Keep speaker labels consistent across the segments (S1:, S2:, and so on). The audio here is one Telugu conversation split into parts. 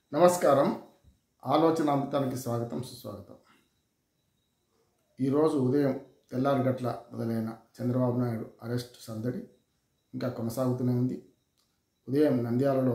S1: నమస్కారం ఆలోచన అమృతానికి స్వాగతం సుస్వాగతం ఈరోజు ఉదయం తెల్లారి గట్ల మొదలైన చంద్రబాబు నాయుడు అరెస్ట్ సందడి ఇంకా కొనసాగుతూనే ఉంది ఉదయం నంద్యాలలో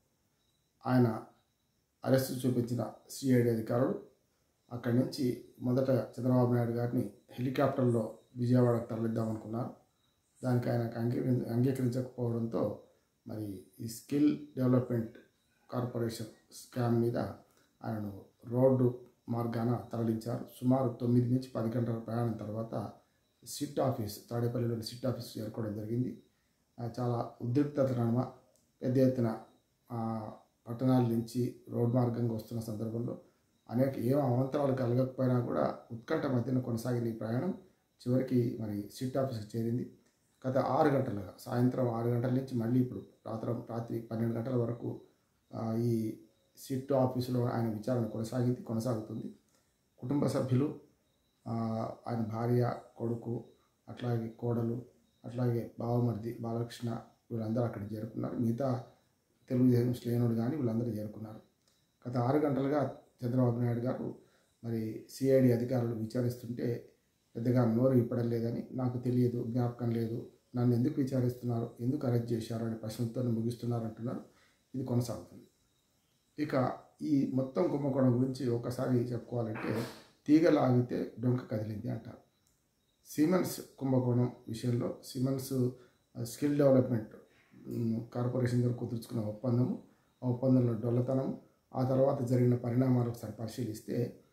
S1: ఆయన అరెస్టు చూపించిన సిఐడి అధికారులు అక్కడి నుంచి మొదట చంద్రబాబు నాయుడు గారిని హెలికాప్టర్లో విజయవాడకు తరలిద్దామనుకున్నారు దానికి ఆయనకు అంగీకరి అంగీకరించకపోవడంతో మరి ఈ స్కిల్ డెవలప్మెంట్ కార్పొరేషన్ స్కామ్ మీద ఆయనను రోడ్డు మార్గాన తరలించారు సుమారు తొమ్మిది నుంచి పది గంటల ప్రయాణం తర్వాత సిట్ ఆఫీస్ తాడేపల్లిలోని సిట్ ఆఫీస్ చేరుకోవడం జరిగింది ఆ, చాలా ఉద్రిక్తత నడుమ పెద్ద ఎత్తున ఆ, పట్టణాల నుంచి రోడ్ మార్గంగా వస్తున్న సందర్భంలో అనేక ఏం అవంతరాలు కలగకపోయినా కూడా ఉత్కంఠ మధ్యన కొనసాగిన ఈ ప్రయాణం చివరికి మరి సిట్ ఆఫీస్కి చేరింది గత ఆరు గంటలుగా సాయంత్రం ఆరు గంటల నుంచి మళ్ళీ ఇప్పుడు రాత్రి రాత్రి పన్నెండు గంటల వరకు ఆ, ఈ సిట్ ఆఫీసులో ఆయన విచారణ కొనసాగింది కొనసాగుతుంది కుటుంబ సభ్యులు ఆ, ఆయన భార్య కొడుకు అట్లాగే కోడలు అట్లాగే బావమర్ది బాలకృష్ణ వీళ్ళందరూ అక్కడ చేరుకున్నారు మిగతా తెలుగుదేశం శ్రేణుడు కానీ వీళ్ళందరూ చేరుకున్నారు గత ఆరు గంటలుగా చంద్రబాబు నాయుడు గారు మరి సిఐడి అధికారులు విచారిస్తుంటే పెద్దగా నోరు ఇప్పడం లేదని నాకు తెలియదు జ్ఞాపకం లేదు నన్ను ఎందుకు విచారిస్తున్నారు ఎందుకు అరెస్ట్ చేశారు అనే ప్రశ్నతో ముగిస్తున్నారు అంటున్నారు ఇది కొనసాగుతుంది ఇక ఈ మొత్తం కుంభకోణం గురించి ఒకసారి చెప్పుకోవాలంటే తీగ లాగితే డొంక కదిలింది అంటారు సిమెన్స్ కుంభకోణం విషయంలో Siemens skill development um, corporation దగ్గర కుదుర్చుకున్న ఒప్పందము ఆ ఒప్పందంలో డొల్లతనం ఆ తర్వాత జరిగిన పరిణామాలు ఒకసారి పరిశీలిస్తే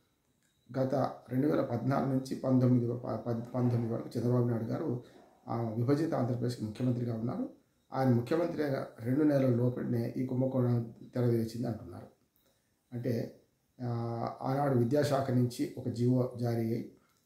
S1: గత రెండు వేల పద్నాలుగు నుంచి పంతొమ్మిది ప- పద్- పంతొమ్మిది వరకు చంద్రబాబు నాయుడు గారు ఆ, విభజిత ఆంధ్రప్రదేశ్కి ముఖ్యమంత్రిగా ఉన్నారు ఆయన ముఖ్యమంత్రి అయిన రెండు నెలల లోపలనే ఈ కుంభకోణం తెరవేసింది అంటున్నారు అంటే ఆ, ఆనాడు విద్యాశాఖ నుంచి ఒక జీవో జారీ అయ్యి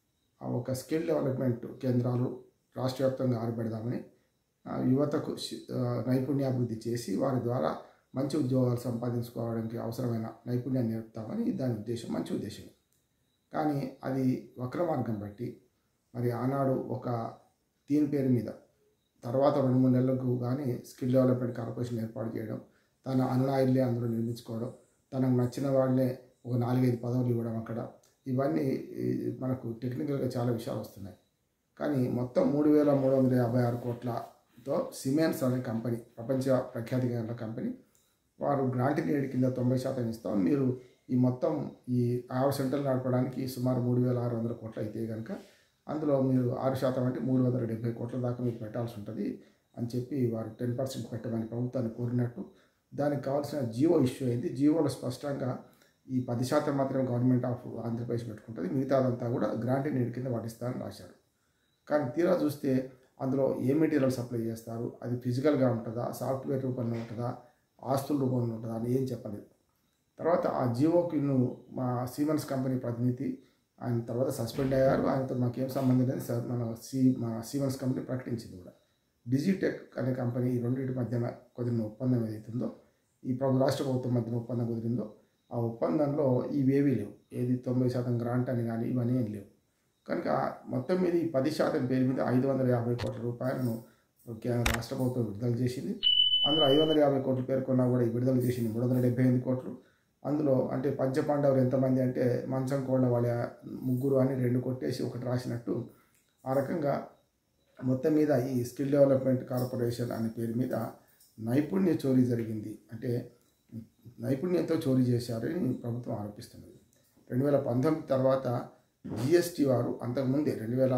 S1: ఆ ఒక స్కిల్ డెవలప్మెంట్ కేంద్రాలు రాష్ట్ర వ్యాప్తంగా ఆరబెడదామని ఆ, యువతకు శి- ఆ, నైపుణ్యాభివృద్ధి చేసి వారి ద్వారా మంచి ఉద్యోగాలు సంపాదించుకోవడానికి అవసరమైన నైపుణ్యాన్ని నేర్పుతామని దాని ఉద్దేశం మంచి ఉద్దేశం కానీ అది వక్ర మార్గం బట్టి మరి ఆనాడు ఒక దీని పేరు మీద తర్వాత రెండు మూడు నెలలకు కానీ స్కిల్ డెవలప్మెంట్ కార్పొరేషన్ ఏర్పాటు చేయడం తన అనునాయులే అందులో నిర్మించుకోవడం తనకు నచ్చిన వాళ్ళే ఒక నాలుగైదు పదవులు ఇవ్వడం అక్కడ ఇవన్నీ ఈ, మనకు టెక్నికల్గా చాలా విషయాలు వస్తున్నాయి కానీ మొత్తం మూడు వేల మూడు వందల యాభై ఆరు కోట్లతో సిమెన్స్ అనే కంపెనీ ప్రపంచ ప్రఖ్యాతి గల కంపెనీ వారు గ్రాంట్ నీడ్ కింద తొంభై శాతం ఇస్తాం మీరు ఈ మొత్తం ఈ ఆరు సెంటర్లు నడపడానికి సుమారు మూడు వేల ఆరు వందల కోట్లు అయితే కనుక అందులో మీరు ఆరు శాతం అంటే మూడు వందల డెబ్బై కోట్ల దాకా మీరు పెట్టాల్సి ఉంటుంది అని చెప్పి వారు టెన్ పర్సెంట్ పెట్టమని ప్రభుత్వాన్ని కోరినట్టు దానికి కావాల్సిన జియో ఇష్యూ అయింది జియోలో స్పష్టంగా ఈ పది శాతం మాత్రమే గవర్నమెంట్ ఆఫ్ ఆంధ్రప్రదేశ్ పెట్టుకుంటుంది మిగతాదంతా కూడా గ్రాంట్ నీడ్ కింద పట్టిస్తారని రాశారు కానీ తీరా చూస్తే అందులో ఏ మెటీరియల్ సప్లై చేస్తారు అది ఫిజికల్గా ఉంటుందా సాఫ్ట్వేర్ రూపంలో ఉంటుందా ఆస్తుల రూపంలో ఉంటుందా అని ఏం చెప్పలేదు తర్వాత ఆ జియోకి నువ్వు మా సీమెన్స్ కంపెనీ ప్రతినిధి ఆయన తర్వాత సస్పెండ్ అయ్యారు ఆయనతో మాకేం సంబంధం లేదు స- మన సీ మా సీమెన్స్ కంపెనీ ప్రకటించింది కూడా డిజిటెక్ అనే కంపెనీ ఈ రెండింటి మధ్యన కుదిరిన ఒప్పందం ఏదైతుందో ఈ ప్రభు రాష్ట్ర ప్రభుత్వం మధ్యన ఒప్పందం కుదిరిందో ఆ ఒప్పందంలో ఇవేవీ లేవు ఏది తొంభై శాతం గ్రాంట్ అని కానీ ఇవన్నీ ఏం లేవు కనుక మొత్తం మీద ఈ పది శాతం పేరు మీద ఐదు వందల యాభై కోట్ల రూపాయలను కేంద్ర రాష్ట్ర ప్రభుత్వం విడుదల చేసింది అందులో ఐదు వందల యాభై కోట్లు పేర్కొన్నా కూడా ఈ విడుదల చేసింది మూడు వందల డెబ్బై ఎనిమిది కోట్లు అందులో అంటే పంచపాండవులు ఎంతమంది అంటే మంచం కోళ్ళ వాళ్ళ ముగ్గురు అని రెండు కొట్టేసి ఒకటి రాసినట్టు ఆ రకంగా మొత్తం మీద ఈ స్కిల్ డెవలప్మెంట్ కార్పొరేషన్ అనే పేరు మీద నైపుణ్య చోరీ జరిగింది అంటే నైపుణ్యంతో చోరీ చేశారని ప్రభుత్వం ఆరోపిస్తున్నది రెండు వేల పంతొమ్మిది తర్వాత జిఎస్టీ వారు అంతకుముందే రెండు వేల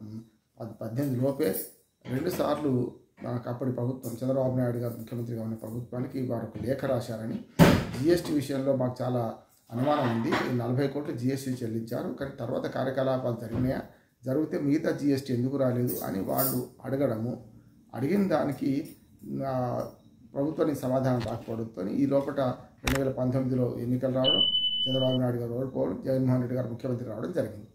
S1: పద్- పద్దెనిమిది లోపే రెండు సార్లు మనకు అప్పటి ప్రభుత్వం చంద్రబాబు నాయుడు గారు ముఖ్యమంత్రిగా ఉన్న ప్రభుత్వానికి వారు ఒక లేఖ రాశారని జిఎస్టీ విషయంలో మాకు చాలా అనుమానం ఉంది ఈ నలభై కోట్లు జిఎస్టీ చెల్లించారు కానీ తర్వాత కార్యకలాపాలు జరిగినాయా జరిగితే మిగతా జిఎస్టీ ఎందుకు రాలేదు అని వాళ్ళు అడగడము అడిగిన దానికి ఆ, ప్రభుత్వానికి సమాధానం రాకపోవడంతో ఈ లోపల రెండు వేల పంతొమ్మిదిలో ఎన్నికలు రావడం చంద్రబాబు నాయుడు గారు ఓడిపోవడం జగన్మోహన్ రెడ్డి గారు ముఖ్యమంత్రి రావడం జరిగింది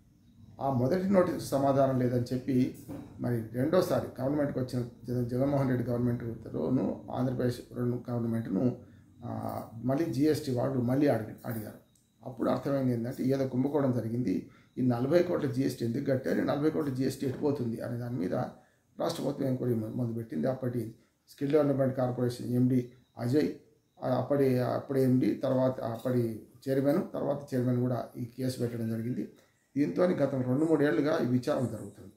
S1: ఆ మొదటి నోటీస్ సమాధానం లేదని చెప్పి మరి రెండోసారి గవర్నమెంట్కి వచ్చిన జగన్- జగన్మోహన్ రెడ్డి గవర్నమెంట్ను ఆంధ్రప్రదేశ్ రెండు గవర్నమెంట్ను ఆ, మళ్ళీ జిఎస్టీ వాళ్ళు మళ్ళీ అడిగి అడిగారు అప్పుడు అర్థమైంది ఏంటంటే ఏదో కుంభకోణం జరిగింది ఈ నలభై కోట్ల జిఎస్టీ ఎందుకు కట్టారు ఈ నలభై కోట్ల జిఎస్టీ ఎటుపోతుంది అనే దాని మీద రాష్ట్ర ప్రభుత్వం ఎంక్వైరీ మొదలుపెట్టింది అప్పటి skill development corporation MD Ajay ఆ అప్పటి అప్పటి ఎండి తర్వాత అప్పటి చైర్మన్ తర్వాత చైర్మన్ కూడా ఈ కేసు పెట్టడం జరిగింది దీంతో గత రెండు మూడేళ్లుగా ఈ విచారణ జరుగుతుంది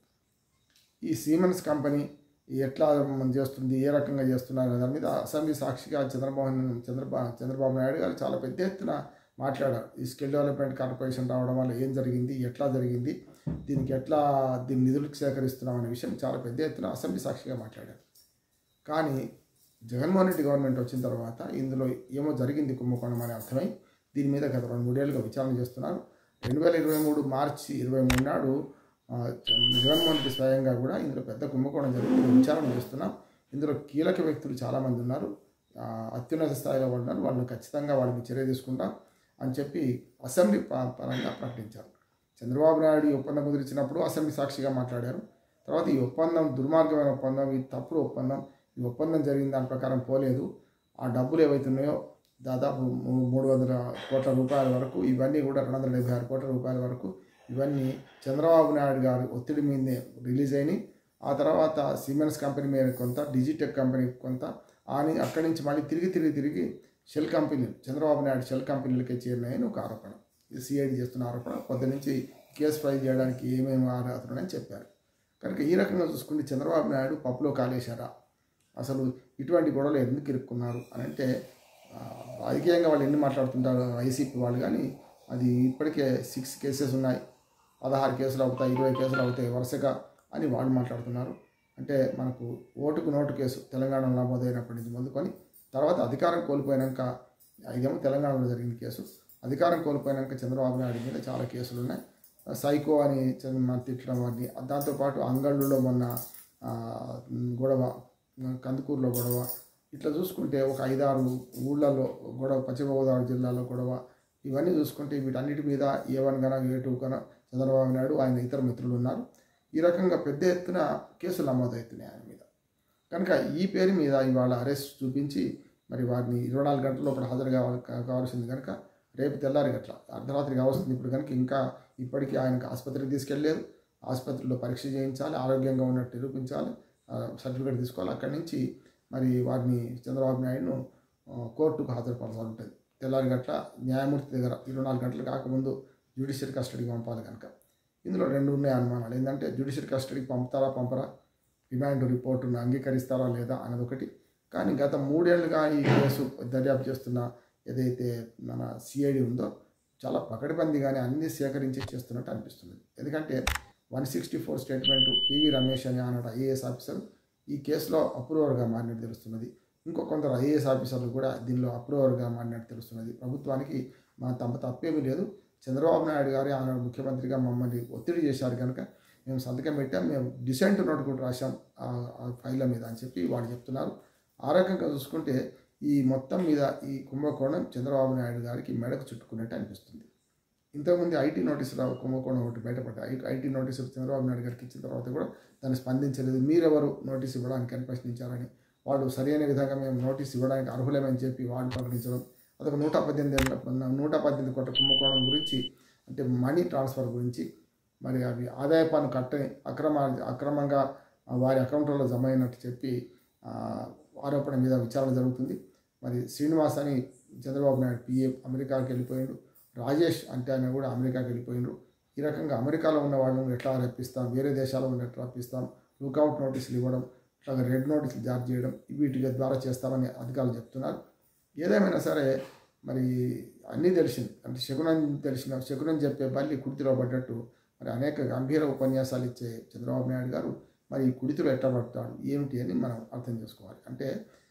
S1: ఈ సీమెన్స్ కంపెనీ ఎట్లా మనం చేస్తుంది ఏ రకంగా చేస్తున్నారు అనే దాని మీద అసెంబ్లీ సాక్షిగా చంద్రమోహన్ చంద్రబా చంద్రబాబు నాయుడు గారు చాలా పెద్ద ఎత్తున మాట్లాడారు ఈ స్కిల్ డెవలప్మెంట్ కార్పొరేషన్ రావడం వల్ల ఏం జరిగింది ఎట్లా జరిగింది దీనికి ఎట్లా దీని నిధులకు సేకరిస్తున్నాం అనే విషయం చాలా పెద్ద ఎత్తున అసెంబ్లీ సాక్షిగా మాట్లాడారు కానీ జగన్మోహన్ రెడ్డి గవర్నమెంట్ వచ్చిన తర్వాత ఇందులో ఏమో జరిగింది కుంభకోణం అని అర్థమై దీని మీద గత రెండు మూడేళ్ళుగా విచారణ చేస్తున్నారు రెండు వేల ఇరవై మూడు మార్చి ఇరవై మూడు నాడు ఆ, జగన్మోహన్ రెడ్డి స్వయంగా కూడా ఇందులో పెద్ద కుంభకోణం జరుగుతుంది విచారణ చేస్తున్నాం ఇందులో కీలక వ్యక్తులు చాలామంది ఉన్నారు ఆ, అత్యున్నత స్థాయిలో వాళ్ళు ఉన్నారు వాళ్ళని ఖచ్చితంగా వాళ్ళకి చర్య తీసుకుంటాం అని చెప్పి అసెంబ్లీ ప- పరంగా ప్రకటించారు చంద్రబాబు నాయుడు ఈ ఒప్పందం కుదిరించినప్పుడు అసెంబ్లీ సాక్షిగా మాట్లాడారు తర్వాత ఈ ఒప్పందం దుర్మార్గమైన ఒప్పందం ఇది తప్పుడు ఒప్పందం ఈ ఒప్పందం జరిగిన దాని ప్రకారం పోలేదు ఆ డబ్బులు ఏవైతున్నాయో దాదాపు మూ- మూడు వందల కోట్ల రూపాయల వరకు ఇవన్నీ కూడా రెండు వందల డెబ్బై ఆరు కోట్ల రూపాయల వరకు ఇవన్నీ చంద్రబాబు నాయుడు గారి ఒత్తిడి మీదే రిలీజ్ అయినాయి ఆ తర్వాత సిమెన్స్ కంపెనీ మీద కొంత డిజిటెక్ కంపెనీ కొంత అని అక్కడి నుంచి మళ్ళీ తిరిగి తిరిగి తిరిగి షెల్ కంపెనీలు చంద్రబాబు నాయుడు షెల్ కంపెనీలకే చేరినాయని ఒక ఆరోపణ ఇది సిఐడి చేస్తున్న ఆరోపణ పొద్దు నుంచి కేసు ఫైల్ చేయడానికి ఏమేమి ఆరాధనని చెప్పారు కనుక ఈ రకంగా చూసుకుంటే చంద్రబాబు నాయుడు పప్పులో కాలేశారా అసలు ఇటువంటి గొడవలు ఎందుకు ఇరుక్కున్నారు అని అంటే ఆ, రాజకీయంగా వాళ్ళు ఎన్ని మాట్లాడుతుంటారు వైసీపీ వాళ్ళు కానీ అది ఇప్పటికే సిక్స్ కేసెస్ ఉన్నాయి పదహారు కేసులు అవుతాయి ఇరవై కేసులు అవుతాయి వరుసగా అని వాళ్ళు మాట్లాడుతున్నారు అంటే మనకు ఓటుకు నోటు కేసు తెలంగాణలో నమోదైనప్పటి నుంచి మొదలుకొని తర్వాత అధికారం కోల్పోయినాక ఇదేమో తెలంగాణలో జరిగిన కేసు అధికారం కోల్పోయినాక చంద్రబాబు నాయుడు మీద చాలా కేసులు ఉన్నాయి సైకో అని చంద్ర- మన తిట్టడం వాటిని దాంతోపాటు అంగళ్ళులో మొన్న ఆ, గొడవ కందుకూరులో గొడవ ఇట్లా చూసుకుంటే ఒక ఐదారు ఊళ్ళలో గొడవ పశ్చిమ గోదావరి జిల్లాలో గొడవ ఇవన్నీ చూసుకుంటే వీటన్నిటి మీద ఏ వన్ కన ఏ టూ కన చంద్రబాబు నాయుడు ఆయన ఇతర మిత్రులు ఉన్నారు ఈ రకంగా పెద్ద ఎత్తున కేసులు నమోదవుతున్నాయి ఆయన మీద కనుక ఈ పేరు మీద ఇవాళ అరెస్ట్ చూపించి మరి వారిని ఇరవై నాలుగు గంటల లోపల హాజరు కావాలి కా- కావాల్సింది కనుక రేపు తెల్లారి గట్ల అర్ధరాత్రి కావాల్సింది ఇప్పుడు కనుక ఇంకా ఇప్పటికీ ఆయనకు ఆసుపత్రికి తీసుకెళ్ళలేదు ఆసుపత్రిలో పరీక్ష చేయించాలి ఆరోగ్యంగా ఉన్నట్టు నిరూపించాలి ఆ, సర్టిఫికేట్ తీసుకోవాలి అక్కడి నుంచి మరి వారిని చంద్రబాబు నాయుడును ఆ, కోర్టుకు హాజరుపరచాలి ఉంటుంది తెల్లారి గట్ల న్యాయమూర్తి దగ్గర ఇరవై నాలుగు గంటలు కాకముందు జ్యుడిషియల్ కస్టడీకి పంపాలి కనుక ఇందులో రెండు ఉన్నాయి అనుమానాలు ఏంటంటే జ్యుడిషియల్ కస్టడీకి పంపుతారా పంపరా రిమాండ్ రిపోర్టును అంగీకరిస్తారా లేదా అనేది ఒకటి కానీ గత మూడేళ్లుగా ఈ కేసు దర్యాప్తు చేస్తున్న ఏదైతే మన సిఐడి ఉందో చాలా పకడ్బందీగానే అన్ని సేకరించి చేస్తున్నట్టు అనిపిస్తుంది ఎందుకంటే one sixty four statement PV Ramesh అని ఆనాడు ఐఏఎస్ ఆఫీసర్ ఈ కేసులో అప్రూవర్గా మారినట్టు తెలుస్తున్నది ఇంకో కొందరు ఐఏఎస్ ఆఫీసర్లు కూడా దీనిలో అప్రూవర్గా మారినట్టు తెలుస్తున్నది ప్రభుత్వానికి మా తమ తప్పేమీ లేదు చంద్రబాబు నాయుడు గారు ఆనాడు ముఖ్యమంత్రిగా మమ్మల్ని ఒత్తిడి చేశారు కనుక మేము సంతకం పెట్టాం మేము డిసెంట్ నోట్ కూడా రాశాం ఆ ఆ ఫైళ్ళ మీద అని చెప్పి వాళ్ళు చెప్తున్నారు ఆ రకంగా చూసుకుంటే ఈ మొత్తం మీద ఈ కుంభకోణం చంద్రబాబు నాయుడు గారికి మెడకు చుట్టుకున్నట్టు అనిపిస్తుంది ఇంతకుముందు ఐటీ నోటీసులు కుంభకోణం ఒకటి బయటపడ్డాయి ఐ- ఐటీ నోటీసులు చంద్రబాబు నాయుడు గారికి ఇచ్చిన తర్వాత కూడా దాన్ని స్పందించలేదు మీరెవరు నోటీస్ ఇవ్వడానికి అని ప్రశ్నించారని వాళ్ళు సరైన విధంగా మేము నోటీస్ ఇవ్వడానికి అర్హులేమని చెప్పి వాళ్ళు ప్రకటించడం అదొక నూట పద్దెనిమిది ఏళ్ళ నూట పద్దెనిమిది కోట్ల కుంభకోణం గురించి అంటే మనీ ట్రాన్స్ఫర్ గురించి మరి అవి ఆదాయ పన్ను కట్టని అక్రమ అక్రమంగా ఆ, వారి అకౌంట్లలో జమ అయినట్టు చెప్పి ఆ, ఆరోపణ మీద విచారణ జరుగుతుంది మరి శ్రీనివాస్ అని చంద్రబాబు నాయుడు పిఏ అమెరికాకి వెళ్ళిపోయిండు రాజేష్ అంటే ఆయన కూడా అమెరికాకి వెళ్ళిపోయిండు ఈ రకంగా అమెరికాలో ఉన్న వాళ్ళని ఎట్లా రప్పిస్తాం వేరే దేశాల్లో ఉన్న ఎట్లా రప్పిస్తాం లుకౌట్ నోటీసులు ఇవ్వడం అట్లాగే రెడ్ నోటీసులు జారీ చేయడం వీటి ద్వారా చేస్తామని అధికారులు చెప్తున్నారు ఏదేమైనా సరే మరి అన్నీ తెలిసింది అంటే శకునం తెలిసిన శకునం చెప్పే బల్లి కుర్తిలో పడ్డట్టు మరి అనేక గంభీర ఉపన్యాసాలు ఇచ్చే చంద్రబాబు నాయుడు గారు మరి ఈ కుడితిలో ఎట్లా పడతాడు ఏమిటి అని మనం అర్థం చేసుకోవాలి అంటే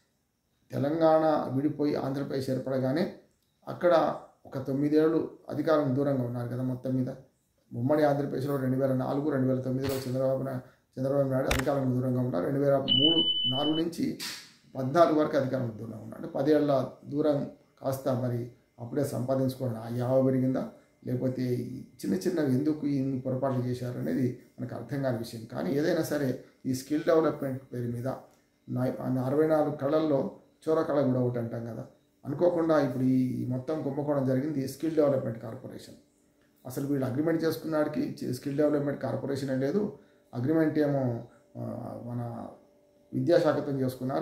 S1: తెలంగాణ విడిపోయి ఆంధ్రప్రదేశ్ ఏర్పడగానే అక్కడ ఒక తొమ్మిదేళ్ళు అధికారం దూరంగా ఉన్నారు కదా మొత్తం మీద ఉమ్మడి ఆంధ్రప్రదేశ్లో రెండు వేల నాలుగు రెండు వేల తొమ్మిదిలో చంద్రబాబు నా చంద్రబాబు నాయుడు అధికారం దూరంగా ఉన్నారు రెండు వేల మూడు నాలుగు నుంచి పద్నాలుగు వరకు అధికారం దూరంగా ఉన్నారు అంటే పదేళ్ల దూరం కాస్త మరి అప్పుడే సంపాదించుకోవడం ఆ యావ పెరిగిందా లేకపోతే ఈ చిన్న చిన్నవి ఎందుకు ఇన్ని పొరపాట్లు చేశారు అనేది మనకు అర్థం కాని విషయం కానీ ఏదైనా సరే ఈ స్కిల్ డెవలప్మెంట్ పేరు మీద నా- అరవై నాలుగు కళల్లో చోర కళ కూడా ఒకటి అంటాం కదా అనుకోకుండా ఇప్పుడు ఈ మొత్తం కుంభకోణం జరిగింది స్కిల్ డెవలప్మెంట్ కార్పొరేషన్ అసలు వీళ్ళు అగ్రిమెంట్ చేసుకున్నాడికి చి- స్కిల్ డెవలప్మెంట్ కార్పొరేషన్ ఏ లేదు అగ్రిమెంట్ ఏమో ఆ, మన విద్యాశాఖతో చేసుకున్నారు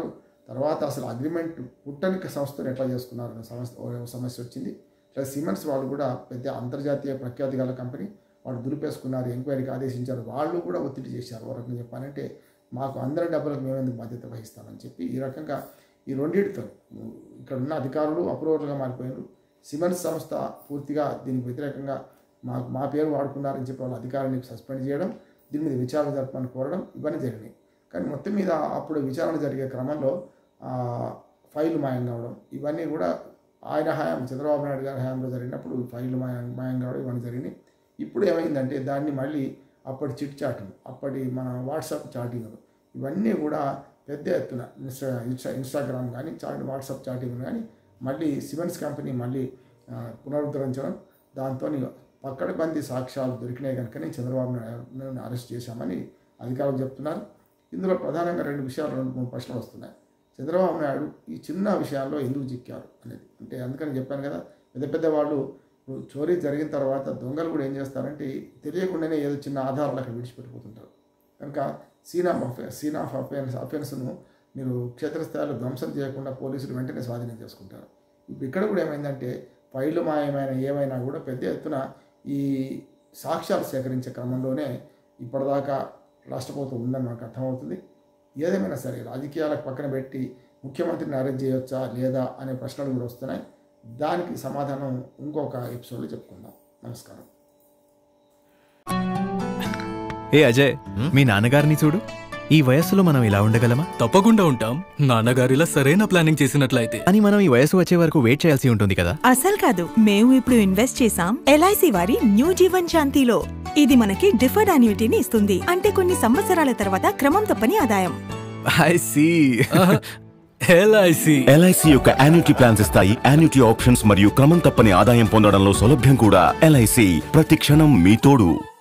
S1: తర్వాత అసలు అగ్రిమెంట్ పుట్టనిక సంస్థను ఎట్లా చేసుకున్నారు అనే సమస్య ఓ సమస్య వచ్చింది ప్లస్ సిమెంట్స్ వాళ్ళు కూడా పెద్ద అంతర్జాతీయ ప్రఖ్యాతి గల కంపెనీ వాళ్ళు దులిపేసుకున్నారు ఎంక్వైరీకి ఆదేశించారు వాళ్ళు కూడా ఒత్తిడి చేశారు ఓ రకంగా చెప్పాలంటే మాకు అందరి డబ్బులకు మేమెందుకు బాధ్యత వహిస్తామని చెప్పి ఈ రకంగా ఈ రెండింటితో ఇక్కడ ఉన్న అధికారులు అప్రూవర్గా మారిపోయారు సిమెంట్స్ సంస్థ పూర్తిగా దీనికి వ్యతిరేకంగా మాకు మా పేరు వాడుకున్నారని చెప్పి వాళ్ళ అధికారులను సస్పెండ్ చేయడం దీని మీద విచారణ జరపని కోరడం ఇవన్నీ జరిగినాయి కానీ మొత్తం మీద అప్పుడు విచారణ జరిగే క్రమంలో ఆ, ఫైల్ మాయం కావడం ఇవన్నీ కూడా ఆయన హయాం చంద్రబాబు నాయుడు గారి హయాంలో జరిగినప్పుడు ఫైల్ మాయం మాయం కావడం ఇవన్నీ జరిగినాయి ఇప్పుడు ఏమైందంటే దాన్ని మళ్ళీ అప్పటి చిట్ చాటింగ్ అప్పటి మన వాట్సాప్ చాటింగ్లు ఇవన్నీ కూడా పెద్ద ఎత్తున ఇన్స్టా ఇన్స్టా ఇన్స్టాగ్రామ్ కానీ చాట్ వాట్సాప్ చాటింగ్ కానీ మళ్ళీ సిమెంట్స్ కంపెనీ మళ్ళీ ఆ, పునరుద్ధరించడం దాంతో పక్కడ బంది సాక్ష్యాలు దొరికినాయి కనుకనే చంద్రబాబు నాయుడు అరెస్ట్ చేశామని అధికారులు చెప్తున్నారు ఇందులో ప్రధానంగా రెండు విషయాలు రెండు మూడు ప్రశ్నలు వస్తున్నాయి చంద్రబాబు నాయుడు ఈ చిన్న విషయాల్లో ఎందుకు చిక్కారు అనేది అంటే అందుకని చెప్పాను కదా పెద్ద పెద్ద వాళ్ళు ఇప్పుడు చోరీ జరిగిన తర్వాత దొంగలు కూడా ఏం చేస్తారంటే తెలియకుండానే ఏదో చిన్న ఆధారాలు అక్కడ విడిచిపెట్టిపోతుంటారు కనుక scene of offence scene of offence అఫెన్స్ను మీరు క్షేత్రస్థాయిలో ధ్వంసం చేయకుండా పోలీసులు వెంటనే స్వాధీనం చేసుకుంటారు ఇప్పుడు ఇక్కడ కూడా ఏమైందంటే ఫైళ్ళు మాయమైన ఏమైనా కూడా పెద్ద ఎత్తున ఈ సాక్ష్యాలు సేకరించే క్రమంలోనే ఇప్పటిదాకా రాష్ట్ర ప్రభుత్వం ఉందని మనకు అర్థమవుతుంది ఏదేమైనా సరే రాజకీయాలకు పక్కన పెట్టి ముఖ్యమంత్రిని అరెస్ట్ చేయొచ్చా లేదా అనే ప్రశ్నలు కూడా వస్తున్నాయి దానికి సమాధానం ఇంకొక ఎపిసోడ్లో చెప్పుకుందాం నమస్కారం
S2: ఏ అజయ్ మీ నాన్నగారిని చూడు ఈ వయస్సులో మనం ఇలా ఉండగలమా
S3: తప్పకుండా ఉంటాం నాన్నగారిలా సరైన ప్లానింగ్ చేసినట్లయితే
S2: అని మనం ఈ వయసు వచ్చే వరకు వెయిట్ చేయాల్సి ఉంటుంది కదా
S4: అసలు కాదు మేము ఇప్పుడు ఇన్వెస్ట్ చేసాం ఎల్ఐసి వారి న్యూ జీవన్ శాంతిలో ఇది మనకి డిఫర్డ్ అన్యూటీని ఇస్తుంది అంటే కొన్ని సంవత్సరాల తర్వాత క్రమం తప్పని ఆదాయం
S2: ఐ సీ
S3: ఎల్ఐసి
S5: ఎల్ఐసి యొక్క యాన్యుటీ ప్లాన్స్ ఇస్తాయి యాన్యుటీ ఆప్షన్స్ మరియు క్రమం తప్పని ఆదాయం పొందడంలో సౌలభ్యం కూడా ఎల్ఐసి ప్రతి క్షణం మీ తోడు